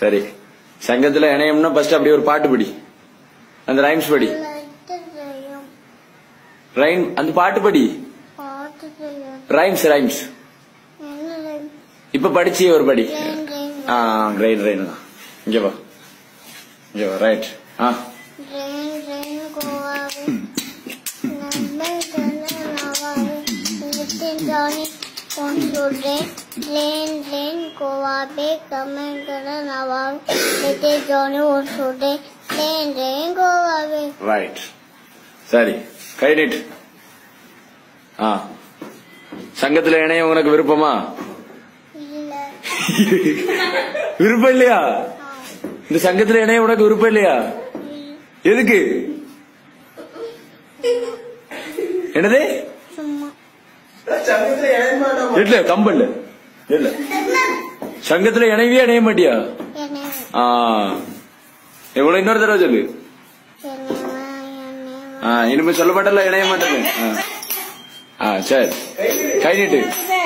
சரி சங்கத்துல இணையம்னா ஃபர்ஸ்ட் அப்படி ஒரு பாட்டு படி அந்த ரைம்ஸ் படி லட்சத்தையும் ரைம் அந்த பாட்டு படி பார்த்ததையும் ரைம்ஸ் ரைம்ஸ் என்ன இப்ப படிச்சு ஒரு படி லைன் லைன் ஆ கிரைட் ரைன் தான் இங்க வா இங்க வா ரைட் ஆ லைன் லைன் கோவாவே நம்பை தல நவாவே நித்தின் ஜானி உன் சொல்றேன் லேன் லேன் கோவாவே கமெண்ட் கர நவாவே நித்தின் ஜானி உன் சொல்றேன் லேன் லேன் கோவாவே ரைட் சரி கை நீட்டு ஆ சங்கத்துல இணைய உனக்கு விருப்பமா இல்ல விருப்பம் இல்லையா இந்த சங்கத்துல இணைய உனக்கு விருப்பம் இல்லையா எதுக்கு என்னது சும்மா இல்ல கம்பல்ல இல்ல சங்கத்துல இணைவே இணைய மாட்டியா என்ன ஆ எவ்வளவு இன்னொரு தடவை சொல்லு என்ன என்ன ஆ இனிமே சொல்ல மாட்டல இணைய மாட்டேன் ஆ சரி கை நீட்டு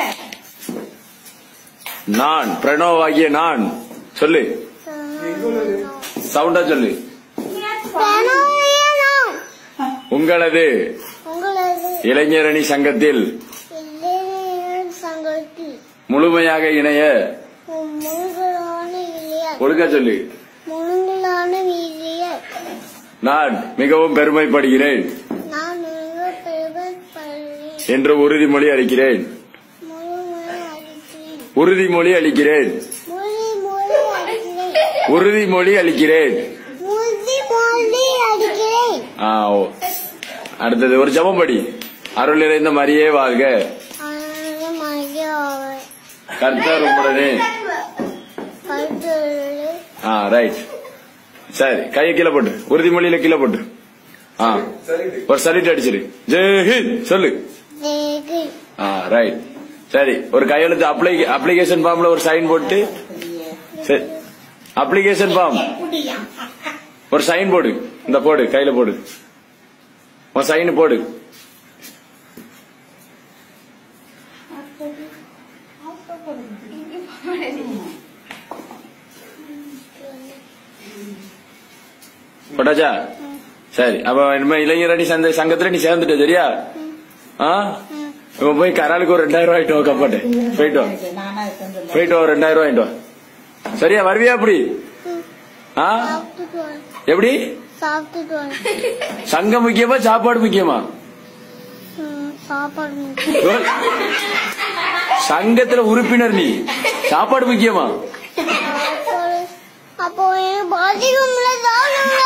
நான் பிரணவ் ஆகிய நான் சொல்லு சவுண்டா சொல்லு பிரணவீனம். உங்களது உங்களது இளைஞரணி சங்கத்தில் இளைஞர் சங்கத்தில் முழுமையாக இணைய முழுங்கலான இளையர் ஒழுங்கா சொல்லு முழுங்கலான இளையர் நான் மிகவும் பெருமைப்படுகிறேன் நான் மிக பெருமைப்படுகிறேன் என்று உறுதிமொழி அளிக்கிறேன் முழுமையை அளிக்கிறேன் உறுதிமொழி அளிக்கிறேன் உறுதிமொழி அளிக்கிறேன் உறுதிமொழி அளிக்கிறேன் உறுதிமொழி அளிக்கிறேன் ஆ ஓ அடுத்தது ஒரு ஜெபம் படி அருள் நிறைந்த மரியே வாழ்க ஆனந்த மகிழ்ச்சியாக கர்த்தர் உடனே கருத்துள்ளது ஆ ரைட் சரி கையை கீழே போட்டு உறுதிமொழியில கீழே போட்டு ஆ ஒரு சலிட் அடிச்சிரு ஜெய் ஹிந்த் சொல்லு தேகு ஆ ரைட் சரி ஒரு கையெழுத்து அப்ளை அப்ளிகேஷன் ஃபார்ம்ல ஒரு சைன் போட்டு சரி அப்ளிகேஷன் ஃபார்ம் ஒரு சைன் போடு இந்த போடு கையில போடு உன் சைன் போடு போட்டாச்சா சரி அப்ப இனிமே இளைஞரணி சந்த சங்கத்துல நீ சேர்ந்துட்ட சரியா ஆ இவன் போய் கராலுக்கு ஒரு ரெண்டாயிரம் ரூபாய் ஆயிட்டு கப்பாட்டு போயிட்டு வா போயிட்டு வா ஒரு ரெண்டாயிரம் ரூபாய் வா சரியா வருவியா அப்படி ஆ சாப்பிட்டுட்டு வரேன் எப்படி சாப்பிட்டுட்டு வரேன் சங்கம் முக்கியமா சாப்பாடு முக்கியமா ம், சாப்பாடு முக்கியம். சங்கத்துல உறுப்பினர் நீ சாப்பாடு முக்கியமா சாப்பாடு. அப்போ எனக்கு பாதிக்கும்ல தானும்ல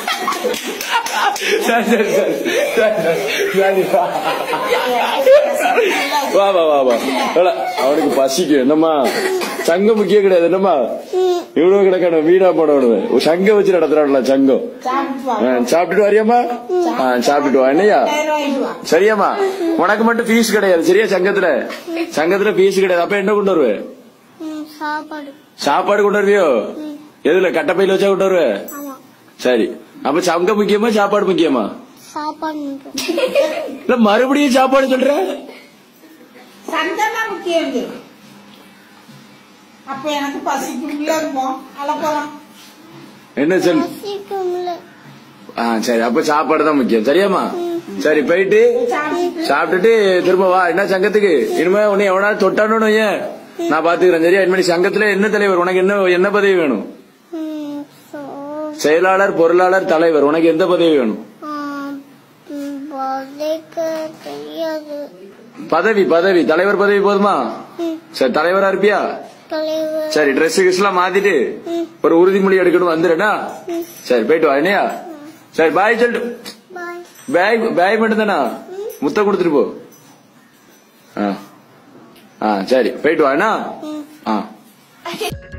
சரி சரி சரி சரி, சரி வா வா வா வா எவ்வளவு? அவனுக்கு பசிக்கும் என்னம்மா சங்கம் முக்கியம் கிடையாது என்னம்மா இவ்வளவு கிடக்கணும் வீடா போடணும் ஒரு சங்கம் வச்சு நடத்துறான்ல சங்கம் ஆ, சாப்பிட்டுட்டு வரியாம்மா ஆ, சாப்பிட்டுட்டு வா என்னையா சரியாம்மா உனக்கு மட்டும் ஃபீஸ் கிடையாது சரியா சங்கத்துல சங்கத்துல ஃபீஸ் கிடையாது அப்ப என்ன கொண்டு வருவே ம், சாப்பாடு சாப்பாடு கொண்டு வருவியோ எதுல கட்டப்பையில வச்சா கொண்டு வருவே ஆமா சரி அப்ப சங்கம் முக்கியமா சாப்பாடு முக்கியமா சாப்பாடு முக்கியம் இல்ல மறுபடியும் சாப்பாடு சொல்ற சந்தனா முக்கியம் அப்ப எனக்கு பசிக்கும்ல இருக்கும் அழப்போலாம் என்ன சொல் பசிக்கும்ல ஆ சரி அப்ப சாப்பாடு தான் முக்கியம் சரியாம்மா சரி போயிட்டு சாப்பிட்டு சாப்பிட்டுட்டு திரும்ப வா என்ன சங்கத்துக்கு இனிமே உன்னை எவனாலும் தொட்டானு ஏன் நான் பாத்துக்கிறேன் சரியா இனிமே நீ சங்கத்துல என்ன தலைவர் உனக்கு என்ன என்ன பதவி வேணும் ம், so, செயலாளர் பொருளாளர் தலைவர் உனக்கு எந்த பதவி வேணும் ஆ, ம், வதைக்க தெரியாது பதவி பதவி தலைவர் பதவி போதுமா ம், சரி தலைவரா இருப்பியா தலைவர் சரி ட்ரெஸ் கிஸ் எல்லாம் மாத்திட்டு ம், ஒரு உறுதிமொழி எடுக்கணும் வந்துடுறா ம், சரி போயிட்டு வா என்னையா சரி பாய் சொல்லிட்டு bye. பேக் பேக் மட்டும் தானா முத்த கொடுத்துட்டு போ ஆ ஆ சரி போயிட்டு வா என்ன ம். ஆ